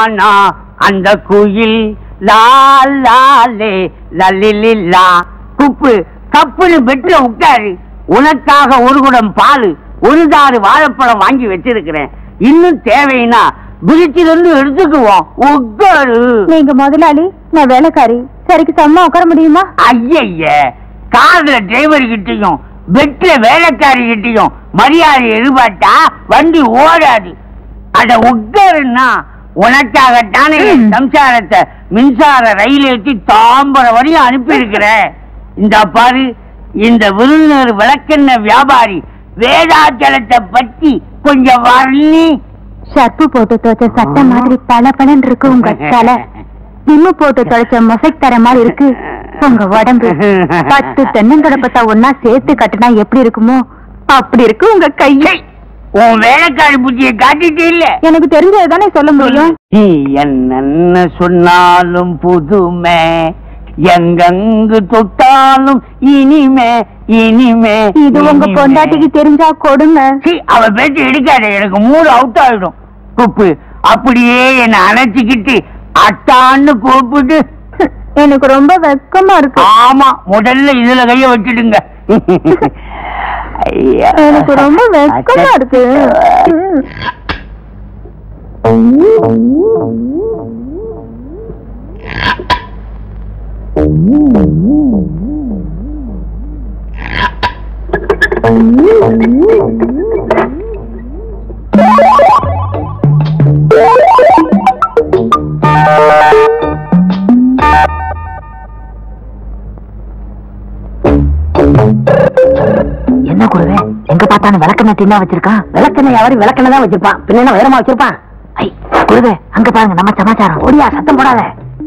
நானா அந்த குயில் லால் லாலே லலிலில்லா குப்பு கப்புன்னு பெட்ல உட்காரு உனக்காக ஒரு குடம் பால் ஒரு தாறு வாழைப்பழம் வாங்கி வச்சிருக்கிறேன் இன்னும் தேவைன்னா பிரிச்சிலிருந்து எடுத்துக்குவோம் உட்காரு நீங்க முதலாளி நான் வேலைக்காரி சரிக்கு சம்மா உட்கார முடியுமா ஐயய்ய கார்ல டிரைவர் கிட்டயும் பெட்ல வேலைக்காரி கிட்டயும் மரியாதை எதிர்பார்த்தா வண்டி ஓடாது அட உட்காருன்னா உனக்காகத்தானே என் சம்சாரத்தை மின்சார ரயில் ஏற்றி தாம்பரம் வரையும் அனுப்பியிருக்கிறேன் இந்த பாரு இந்த விருந்தினர் விளக்கெண்ண வியாபாரி வேதாச்சலத்தை பத்தி கொஞ்சம் வர்ணி ஷர்ப்பு போட்டு துவைச்ச சட்டை மாதிரி பல இருக்கு உங்க தலை விம்மு போட்டு துவைச்ச மொசைக் தர மாதிரி இருக்கு உங்க உடம்பு பத்து தென்னங்கடப்பத்தா ஒன்னா சேர்த்து கட்டுனா எப்படி இருக்குமோ அப்படி இருக்கு உங்க கையை உன் வேலைக்காரி புத்தியை காட்டிட்டே இல்ல எனக்கு தெரிஞ்சது தானே சொல்ல முடியும் நீ என்ன சொன்னாலும் புதுமை எங்கெங்கு தொட்டாலும் இனிமே இனிமே இது உங்க இனிமே. பொண்டாட்டிக்கு தெரிஞ்சா கொடுங்க சீ, அவ பேச்சு எடுக்காத எனக்கு மூடு அவுட் ஆயிடும் குப்பு அப்படியே என்னை அணைச்சிக்கிட்டு அட்டான்னு கூப்பிட்டு எனக்கு ரொம்ப வெக்கமா இருக்கு ஆமா முதல்ல இதுல கைய வச்சிடுங்க ஐயா. எனக்கு ரொம்ப வெக்கமா இருக்கு என்ன குருவே எங்க பார்த்தாலும் விளக்கெண்ணெய் டின்னா வச்சிருக்கான் விளக்கெண்ணெய் யாரும் விளக்கெண்ணெய் தான் வச்சிருப்பான் பின்ன என்ன உயரமா வச்சிருப்பான் ஐ குருவே அங்க பாருங்க நம்ம சமாச்சாரம் ஒடியா சத்தம் போடாத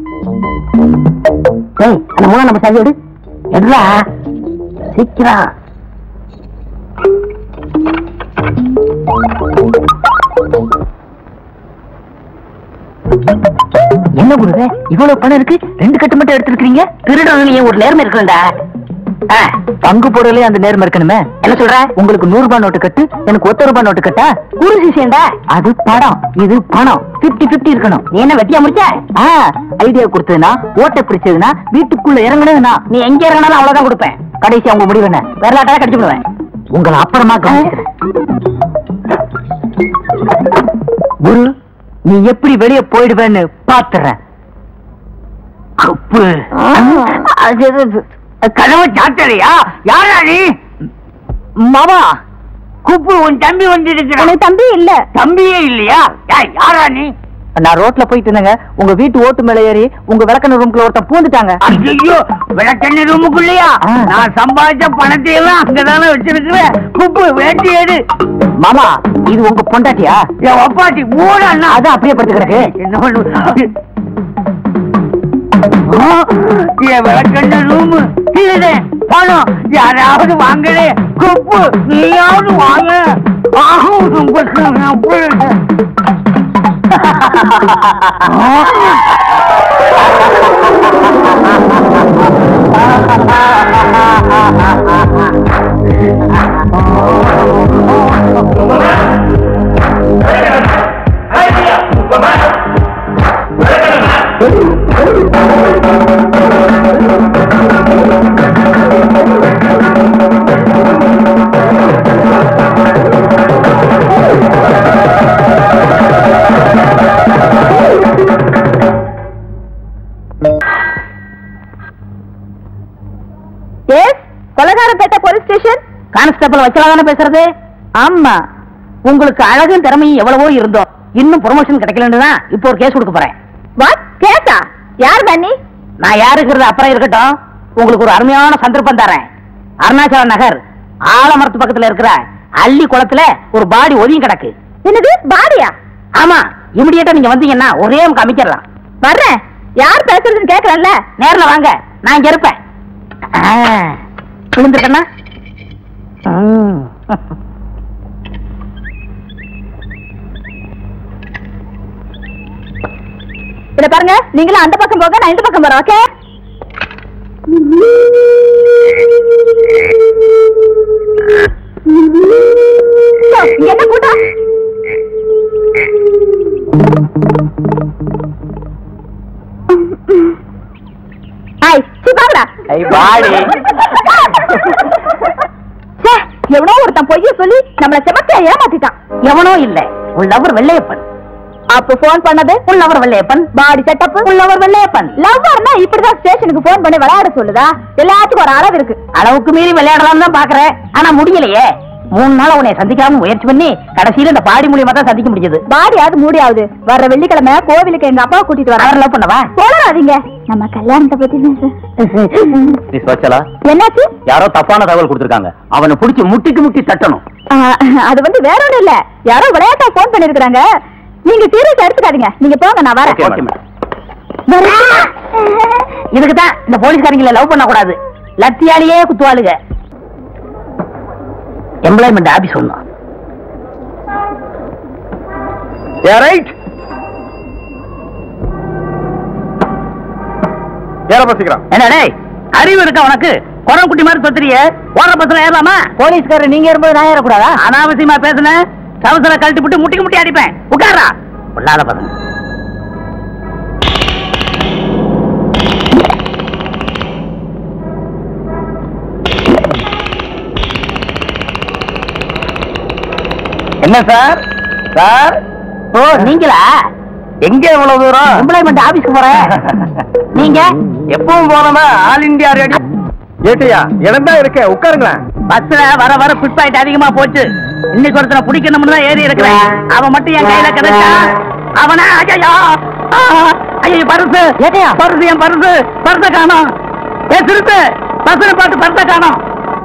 ஏய் அந்த மூணாம் நம்ம சரி எடு எடுறா சீக்கிரம் என்ன குருவே இவ்வளவு பணம் இருக்கு ரெண்டு கட்டு மட்டும் எடுத்துருக்கீங்க திருடனே ஒரு நேர்மை இருக்கும்டா ஆ, பங்கு போடலே அந்த நேர்மை இருக்கணுமே என்ன சொல்ற உங்களுக்கு நூறு ரூபாய் நோட்டு கட்டு எனக்கு ஒத்த ரூபாய் நோட்டு கட்டா குரு சிஷியண்டா அது படம் இது பணம் 50 50 இருக்கணும் நீ என்ன வெட்டியா முடிச்ச ஐடியா கொடுத்ததுன்னா ஓட்டை பிடிச்சதுன்னா வீட்டுக்குள்ள இறங்கணும்னா நீ எங்க இறங்கினாலும் அவ்வளவுதான் கொடுப்பேன் கடைசி அவங்க முடிவு என்ன வரலாட்டா கடிச்சு விடுவேன் உங்களை அப்புறமா கவனிச்சுக்கிறேன் குரு நீ எப்படி வெளியே போயிடுவேன்னு பாத்துறேன் குப்பு கதவை சாத்தலையா யாரா நீ மாமா குப்பு உன் தம்பி வந்து எனக்கு தம்பி இல்ல தம்பியே இல்லையா ஏய், யாரா நீ நான் ரோட்ல போயிட்டு இருந்தேங்க உங்க வீட்டு ஓட்டு மேல ஏறி உங்க விளக்கண ரூம்குள்ள ஒருத்தன் பூந்துட்டாங்க ஐயோ விளக்கண்ணி ரூமுக்குள்ளயா ஆ. நான் சம்பாதிச்ச பணத்தை எல்லாம் அங்கதானே வச்சிருக்கிறேன் குப்பு வேட்டி எடு மாமா இது உங்க பொண்டாட்டியா என் ஒப்பாட்டி மூட அண்ணா அதான் அப்படியே படுத்து கிடக்கு என்ன பண்ணு ஆ, என் விளக்கண்ண ரூமு இது பணம் யாராவது வாங்கலே குப்பு நீயாவது வாங்க ஆகும் உங்க அப்படி yes Kolakarapettai police station constable Vatsala தானே பேசுறது ஆமா உங்களுக்கு அழகும் திறமையும் எவ்வளவோ இருந்தோம் இன்னும் ப்ரொமோஷன் கிடைக்கலன்னு தான் இப்போ ஒரு கேஸ் கொடுக்க போறேன் வாட் கேட்டா யார் பண்ணி நான் யாருக்கிறது அப்புறம் இருக்கட்டும் உங்களுக்கு ஒரு அருமையான சந்தர்ப்பம் தரேன் அருணாச்சல நகர் ஆலமரத்து பக்கத்துல இருக்கிற அள்ளி குளத்துல ஒரு பாடி ஒதுங்கி கிடக்கு என்னது பாடியா ஆமா இமிடியேட்டா நீங்க வந்தீங்கன்னா ஒரே நமக்கு அமைச்சிடலாம் வர்றேன் யார் பேசுறதுன்னு கேக்குறேன்ல நேர்ல வாங்க நான் இங்க இருப்பேன் ஆ, விழுந்திருக்கேன்னா ம். இத பாருங்க நீங்களும் அந்த பக்கம் போக நான் இந்த பக்கம் போறேன் ஓகே என்ன கூட்டம் பாடி ச்சே, எவனோ ஒருத்தன் பொய்ய சொல்லி நம்மள செமத்தியா ஏமாத்திட்டான் எவனோ இல்ல உன் லவர் வெள்ளையப்பன் அப்ப போன் பண்ணது உன் லவர் வெள்ளையப்பன் பாடி செட்டப் உன் லவர் வெள்ளையப்பன் லவ்வர்னா இப்படிதான் ஸ்டேஷனுக்கு போன் பண்ணி விளையாட சொல்லுதா எல்லாத்துக்கும் ஒரு அளவு இருக்கு அளவுக்கு மீறி விளையாடலாம் தான் பாக்குறேன் ஆனா முடியலையே மூணு நாள் உன்னை சந்திக்காம முயற்சி பண்ணி கடைசியில இந்த பாடி மூலியமா தான் சந்திக்க முடிஞ்சது பாடியாவது மூடியாவது வர்ற வெள்ளிக்கிழமை கோவிலுக்கு எங்க அப்பா கூட்டிட்டு வர அவர் லவ் பண்ணவா போடாதீங்க நம்ம கல்யாணத்தை பத்தி நீ ஸ்வச்சலா என்னாச்சு யாரோ தப்பான தகவல் கொடுத்திருக்காங்க அவனை புடிச்சு முட்டிக்கு முட்டி தட்டணும் ஆ, அது வந்து வேற ஒண்ணும் இல்ல யாரோ விளையாட்டா போன் பண்ணிருக்காங்க நீங்க சீரியஸ் எடுத்துக்காதீங்க நீங்க போங்க நான் வரேன் Okay, madam. இதுக்கு தான் இந்த போலீஸ்காரங்களை லவ் பண்ண கூடாது லத்தியாலேயே குத்துவாளுங்க எம்ப்ளாய்மெண்ட் ஆபீஸ் ஒண்ணும் ரைட் ஏற பசிக்கிறான் என்ன டேய் அறிவு இருக்கா உனக்கு குரம் குட்டி மாதிரி தொத்துறிய ஓடுற பஸ்ல ஏறலாமா போலீஸ்காரர் நீங்க இருக்கும்போது நான் ஏறக்கூடாதா அனாவசியமா பேசுன சவசர கழட்டி விட்டு முட்டிக்கு முட்டி அடிப்பேன் உட்காரா பொல்லாத பசங்க என்ன சார் சார் ஓ நீங்களா எங்க இவ்வளவு தூரம் எம்ப்ளாய்மெண்ட் ஆபீஸ்க்கு போறேன் நீங்க எப்பவும் போனோமா ஆல் இந்தியா ரேடியோ ஏட்டியா இடம் தான் இருக்க உட்காருங்களேன் பஸ்ல வர வர ஃபுட் பாயிண்ட் அதிகமா போச்சு இன்னைக்கு ஒருத்தனை பிடிக்கணும்னு தான் ஏறி இருக்கிறேன் அவன் மட்டும் என் கையில கிடைச்சா அவனா ஐயோ ஐயோ பரிசு பரிசு என் பரிசு பரிச காணோம் ஏ திருத்து பஸ்ல பார்த்து பரிச காணோம்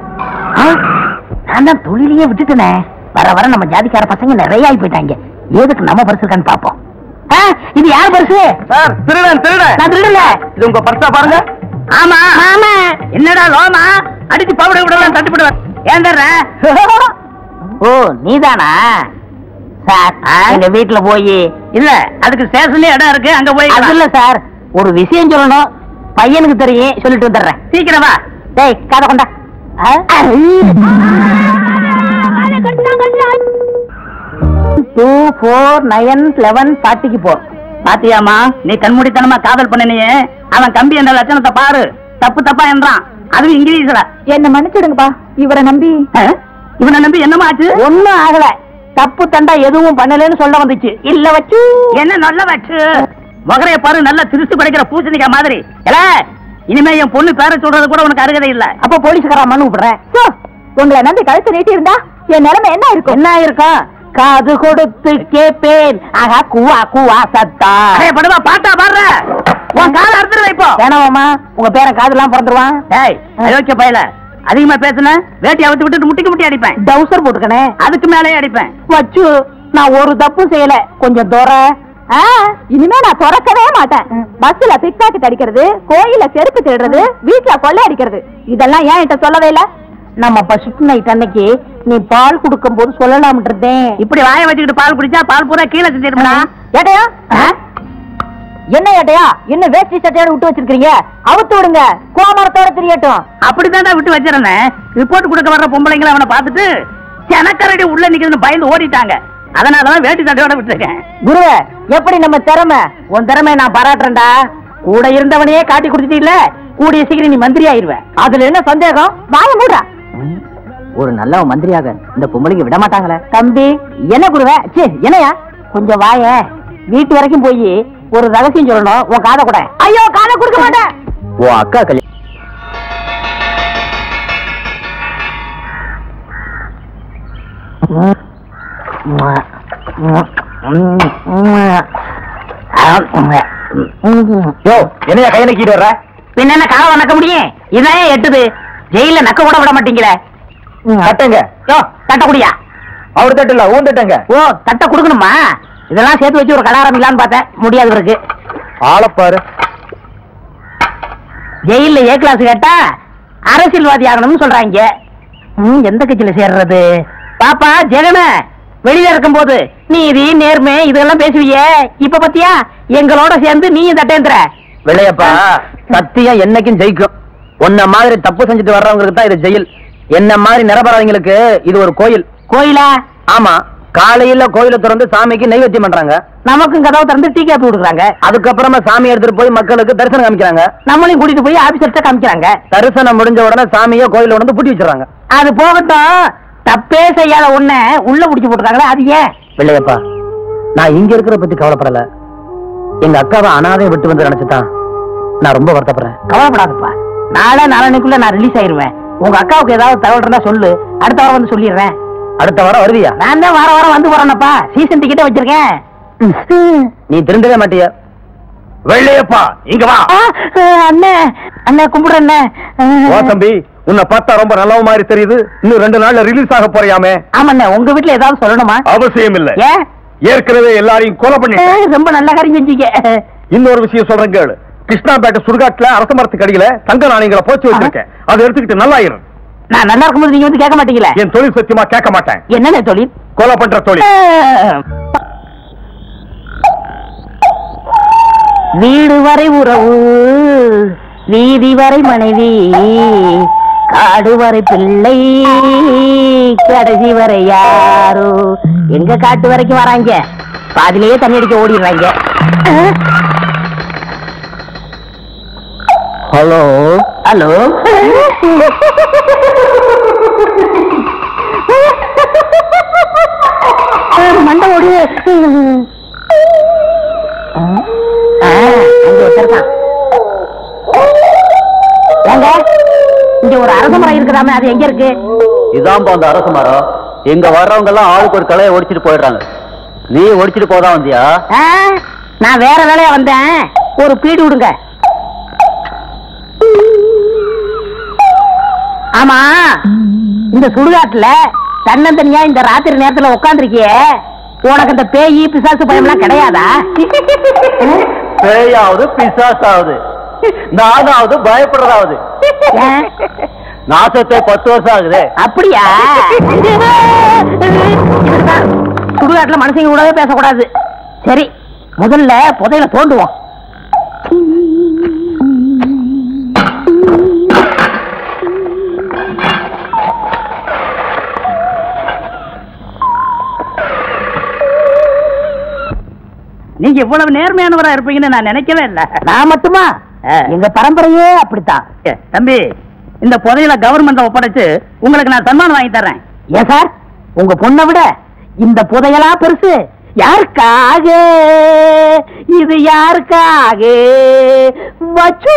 நான் தான் தொழிலையே விட்டுட்டேனே வர வர நம்ம ஜாதிக்கார பசங்க நிறைய ஆகி போயிட்டாங்க எதுக்கு நம்ம பரிசு இருக்கான்னு பாப்போம் ஆ, இது யார் பரிசு சார் திருடன் திருடன் நான் திருடல இது உங்க பர்ஸா பாருங்க ஆமா ஆமா என்னடா லோமா அடிச்சு பவுட விடலாம் தட்டுப்படுவேன் ஏந்தர்ற ஓ நீதானா சார் எங்க வீட்டுல போய் இல்ல அதுக்கு ஸ்டேஷன்ல இடம் இருக்கு அங்க போய் அது இல்ல சார் ஒரு விஷயம் சொல்லணும் பையனுக்கு தெரியும் சொல்லிட்டு வந்துடுறேன் சீக்கிரம் வா டேய் காதை கொண்டா டூ ஃபோர் நயன் லெவன் ஃபார்ட்டிக்கு போ பாத்தியாமா நீ கண்மூடித்தனமா காதல் பண்ணினியே அவன் கம்பி என்ற லட்சணத்தை பாரு தப்பு தப்பா என்றான் அதுவும் இங்கிலீஷ்ல என்ன மன்னிச்சிடுங்கப்பா இவரை நம்பி அஹ், இவனை நம்பி என்னமா ஆச்சு ஒண்ணும் ஆகல தப்பு தண்டா எதுவும் பண்ணலன்னு சொல்ல வந்துச்சு இல்ல வச்சு என்ன நல்ல வச்சு மகரைய பாரு நல்லா திருஷ்டி படைக்கிற பூசணிக்கா மாதிரி இல்ல இனிமே என் பொண்ணு பேர சொல்றது கூட உனக்கு அருகதை இல்ல அப்ப போலீஸ்கார மனு விடுறேன் சோ, உங்களை நம்பி கழுத்து நீட்டி இருந்தா என் நிலைமை என்ன இருக்கும் என்ன இருக்கும் காது கொடுத்து கேப்பேன் ஆகா கூவா கூவா சத்தா படுவா பாட்டா பாடுற உன் கால அறுத்துரு இப்போ வேணாமா உங்க பேரன் காதுலாம் பிறந்துருவான் டேய் அயோக்கிய பயல அதிகமா பேசுன வேட்டி அவுத்து விட்டுட்டு முட்டிக்கு முட்டி அடிப்பேன் டவுசர் போட்டுக்கனே அதுக்கு மேலே அடிப்பேன் வச்சு நான் ஒரு தப்பும் செய்யல கொஞ்சம் தோற ஆ, இனிமே நான் திறக்கவே மாட்டேன் பஸ்ல பிக் பாக்கெட் அடிக்கிறது கோயில செருப்பு திருடுறது வீட்டுல கொள்ளை அடிக்கிறது இதெல்லாம் ஏன் என்கிட்ட சொல்லவே இல்ல நம்ம பசுப்பு நைட் அன்னைக்கு நீ பால் குடுக்கும் போது சொல்லலாம் இருந்தேன் இப்படி வாய வச்சுக்கிட்டு பால் குடிச்சா பால் பூரா கீழே செஞ்சிருமா ஏட்டையா என்ன ஏட்டையா என்ன வேஷ்டி சட்டையோட விட்டு வச்சிருக்கீங்க அவுத்து விடுங்க கோமரத்தோட தெரியட்டும் அப்படிதான் விட்டு வச்சிருந்தேன் ரிப்போர்ட் கொடுக்க வர்ற பொம்பளைங்களை அவனை பார்த்துட்டு செனக்கரடி உள்ள நிக்கிறதுன்னு பயந்து ஓடிட்டாங்க அதனாலதான் வேட்டி சட்டையோட விட்டுருக்கேன் குருவே எப்படி நம்ம திறமை உன் திறமை நான் பாராட்டுறேன்டா கூட இருந்தவனையே காட்டி கொடுத்துட்டீல்ல கூடிய சீக்கிரம் நீ மந்திரி ஆயிருவ அதுல என்ன சந்தேகம் வாய மூடா ஒரு நல்ல மந்திரியாக இந்த பொம்பளைங்க விட மாட்டாங்களே தம்பி என்ன குருவே சே என்னையா கொஞ்சம் வாய வீட்டு வரைக்கும் போய் ஒரு ரகசியம் சொல்லணும் உன் காதை கூட ஐயோ காதை கொடுக்க மாட்டேன் உன் அக்கா கல்யாணம் யோ என்னையா கை நக்கிட்டு வர்ற பின்ன என்ன காவை நக்க முடியும் இதான் எட்டுது ஜெயில நக்க கூட விட மாட்டீங்களே தட்டுங்க யோ தட்ட குடியா அவர் தட்டு இல்ல ஊன் தட்டுங்க ஓ தட்ட கொடுக்கணுமா இதெல்லாம் சேர்த்து வச்சு ஒரு கடை ஆரம்பிக்கலான்னு பார்த்தேன் முடியாது இருக்கு ஆளப்பாரு ஜெயில்ல ஏ கிளாஸ் கேட்டா அரசியல்வாதி ஆகணும்னு சொல்றாங்க ம், எந்த கட்சியில சேர்றது பாப்பா ஜெகன வெளியில இருக்கும்போது நீதி நேர்மை இதெல்லாம் பேசுவியே இப்ப பத்தியா எங்களோட சேர்ந்து நீ தட்டேந்திர வெள்ளையப்பா சத்தியம் என்னைக்கும் ஜெயிக்கும் உன்ன மாதிரி தப்பு செஞ்சுட்டு வர்றவங்களுக்கு தான் இது ஜெயில் என்ன மாதிரி நிரபராதிங்களுக்கு இது ஒரு கோயில் கோயிலா ஆமா காலையில கோயில திறந்து சாமிக்கு நைவேத்தியம் பண்றாங்க நமக்கும் கதவை திறந்து டீ காப்பி கொடுக்குறாங்க அதுக்கப்புறமா சாமி எடுத்துட்டு போய் மக்களுக்கு தரிசனம் காமிக்கிறாங்க நம்மளையும் கூட்டிட்டு போய் ஆபீசர்கிட்ட காமிக்கிறாங்க தரிசனம் முடிஞ்ச உடனே சாமியை கோயில வந்து பூட்டி வச்சிடறாங்க அது போகட்டும் தப்பே செய்யாத உன்ன உள்ள புடிச்சு போட்டுருக்காங்களே அது ஏன் பிள்ளையப்பா நான் இங்க இருக்கிற பத்தி கவலைப்படல எங்க அக்காவை அனாதையை விட்டு வந்து நினைச்சுதான் நான் ரொம்ப வருத்தப்படுறேன் கவலைப்படாதப்பா நாளை நாளன்னைக்குள்ள நான் ரிலீஸ் ஆயிருவேன் உங்க அக்காவுக்கு ஏதாவது தகவல் இருந்தா சொல்லு அடுத்த வாரம் வந்து சொல்லிடுறேன் அடுத்த வாரம் வருவியா நான் தான் வாரம் வாரம் வந்து போறேனப்பா சீசன் டிக்கெட்டே வச்சிருக்கேன் நீ திருந்தவே மாட்டிய வெள்ளையப்பா இங்க வா ஆ, அண்ணே அண்ணே கும்பிடுறேன் வா தம்பி உன்னை பார்த்தா ரொம்ப நல்லவ மாதிரி தெரியுது இன்னும் ரெண்டு நாள்ல ரிலீஸ் ஆக போறியாமே ஆமாண்ணே உங்க வீட்டுல ஏதாவது சொல்லணுமா அவசியம் இல்ல ஏன் ஏற்கனவே எல்லாரையும் கொலை பண்ணி ஏ, ரொம்ப நல்ல காரியம் செஞ்சீங்க இன்னொரு விஷயம் சொல்றேன் கேளு கிருஷ்ணாபேட்டை சுடுகாட்டுல அரச மரத்துக்கு அடியில தங்க நாணயங்களை போச்சு வச்சிருக்கேன் அதை எடுத்துக்கிட்டு நல்லா இரு நான் நல்லா இருக்கும்போது நீங்க வந்து கேட்க மாட்டீங்களே என் தொழில் சத்தியமா கேட்க மாட்டேன் என்னண்ணே தொழில் கொலை பண்ற தொழில் வீடு வரை உறவு வீதி வரை மனைவி காடு வரை பிள்ளை கடைசி வரை யாரோ எங்க காட்டு வரைக்கும் வராங்க பாதிலேயே தண்ணி அடிக்க ஓடிடுறாங்க ஹலோ ஹலோ மண்டை ஓடு ஆ, அங்க வச்சிருக்கான் ஏங்க இங்க ஒரு அரச மரம் இருக்குதாமே அது எங்க இருக்கு இதான் அந்த அரச மரம் இங்க வர்றவங்க எல்லாம் ஆளுக்கு ஒரு கலையை ஒடிச்சிட்டு போயிடுறாங்க நீ ஒடிச்சிட்டு போதான் வந்தியா ஆ, நான் வேற வேலையா வந்தேன் ஒரு பீடு விடுங்க ஆமா இந்த சுடுகாட்டுல தன்னந்தனியா இந்த ராத்திரி நேரத்துல உட்காந்துருக்கியே உனக்கு அந்த பேயி பிசாசு பயம்லாம் கிடையாதா பேயாவது பிசாசாவது நானாவது பயப்படுறதாவது ஏன்? நாசத்தை பத்து வருஷம் ஆகுது அப்படியா இப்படிதான். சுடுகாட்டுல மனுஷங்க கூடவே பேசக்கூடாது சரி முதல்ல புதையில தோண்டுவோம் நீங்க இவ்வளவு நேர்மையானவரா இருப்பீங்கன்னு நான் நினைக்கவே இல்ல நான் மட்டுமா எங்க பரம்பரையே அப்படித்தான் தம்பி இந்த புதையில கவர்மெண்ட் ஒப்படைச்சு உங்களுக்கு நான் சன்மானம் வாங்கி தர்றேன் ஏன் சார் உங்க பொண்ணை விட இந்த புதையலா பெருசு யாருக்காக இது யாருக்காக வச்சு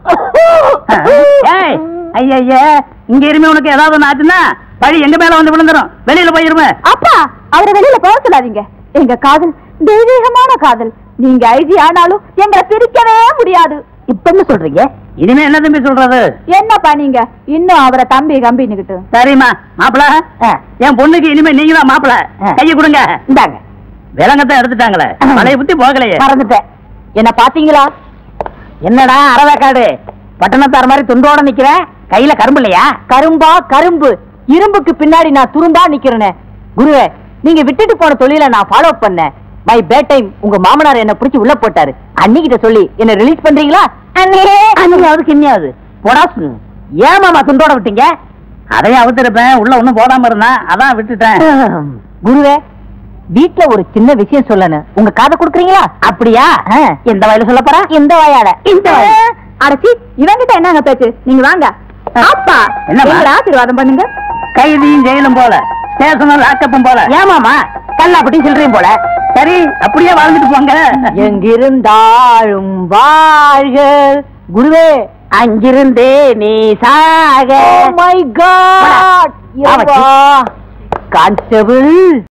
ஏய், ஐயையே இங்க இருமே உனக்கு ஏதாவது ஒண்ணு ஆச்சுன்னா பழி எங்க மேல வந்து விழுந்துரும் வெளியில போயிருமே அப்பா அவரை வெளியில போக சொல்லாதீங்க எங்க காதல் தெய்வீகமான காதல் நீங்க ஐஜி ஆனாலும் எங்களை பிரிக்கவே முடியாது இப்ப என்ன சொல்றீங்க இனிமே என்ன தம்பி சொல்றது என்னப்பா நீங்க இன்னும் அவரை தம்பி கம்பின்னுகிட்டு சரிம்மா மாப்பிள என் பொண்ணுக்கு இனிமே நீங்க தான் மாப்பிள கையை கொடுங்க இந்தாங்க விலங்கத்தான் எடுத்துட்டாங்களே பழைய புத்தி போகலையே மறந்துட்டேன் என்ன பாத்தீங்களா என்னடா அரவேக்காடு பட்டணத்தார் மாதிரி துண்டோட நிக்கிறேன் கையில கரும்பு இல்லையா கரும்பா கரும்பு இரும்புக்கு பின்னாடி நான் துரும்பா நிக்கிறேனே குருவே நீங்க விட்டுட்டு போன தொழில நான் ஃபாலோ பண்ணேன் மை பேட் டைம் உங்க மாமனார் என்ன பிடிச்சு உள்ள போட்டாரு அன்னிக்கிட்ட சொல்லி என்ன ரிலீஸ் பண்றீங்களா அன்னையாவது கிண்ணியாவது போடா ஏன் மாமா துண்டோட விட்டீங்க அதையும் அவுத்திருப்பேன் உள்ள ஒண்ணும் போடாம இருந்தான் அதான் விட்டுட்டேன் குருவே வீட்ல ஒரு சின்ன விஷயம் சொல்லணும் உங்க காதை கொடுக்குறீங்களா அப்படியா எந்த வயல சொல்ல போறா இந்த வாயாட இந்த வாய். அடச்சி இவங்கிட்ட என்னங்க பேச்சு நீங்க வாங்க அப்பா என்னம்மா? எங்களை ஆசீர்வாதம் பண்ணுங்க கைதியும் ஜெயிலும் போல ஸ்டேஷனும் லாக்கப்பும் போல ஏமாமா கல்லாப்பட்டி சில்லறையும் போல சரி அப்படியே வாழ்ந்துட்டு போங்க எங்கிருந்தாலும் வாழ்க குருவே அங்கிருந்தே நீ சாக மை காட் ஆமாச்சி. கான்ஸ்டபிள்